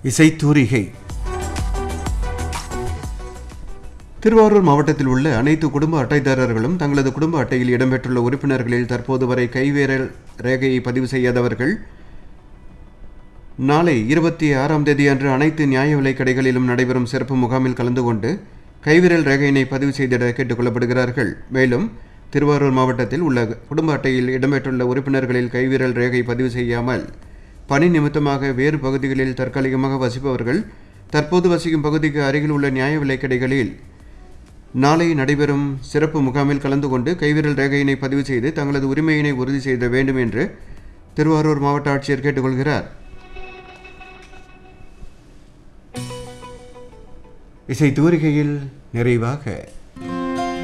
இசைத்தூரிகை திருவாரூர் மாவட்டத்தில் உள்ள அனைத்து குடும்ப அட்டைதாரர்களும் தங்களது குடும்ப அட்டையில் இடம்பெற்றுள்ள உறுப்பினர்களில் தற்போது வரை கைவேரல் ரேகையை பதிவு செய்யாதவர்கள் நாளை இருபத்தி ஆறாம் தேதி அன்று அனைத்து நியாய விலைக் கடைகளிலும் நடைபெறும் சிறப்பு முகாமில் கலந்து கொண்டு கைவிரல் ரேகையினை பதிவு செய்திட கேட்டுக்கொள்ளப்படுகிறார்கள் மேலும் திருவாரூர் மாவட்டத்தில் உள்ள குடும்ப அட்டையில் இடம்பெற்றுள்ள உறுப்பினர்களில் கைவிரல் ரேகை பதிவு செய்யாமல் பணி நிமித்தமாக வேறு பகுதிகளில் தற்காலிகமாக வசிப்பவர்கள் தற்போது வசிக்கும் பகுதிக்கு அருகில் உள்ள நியாய விலைக் கடைகளில் நாளை நடைபெறும் சிறப்பு முகாமில் கலந்து கொண்டு கைவிரல் ரேகையினை பதிவு செய்து தங்களது உரிமையினை உறுதி செய்த வேண்டும் என்று திருவாரூர் மாவட்ட ஆட்சியர் கேட்டுக்கொள்கிறார் இசை தூரிகையில் நிறைவாக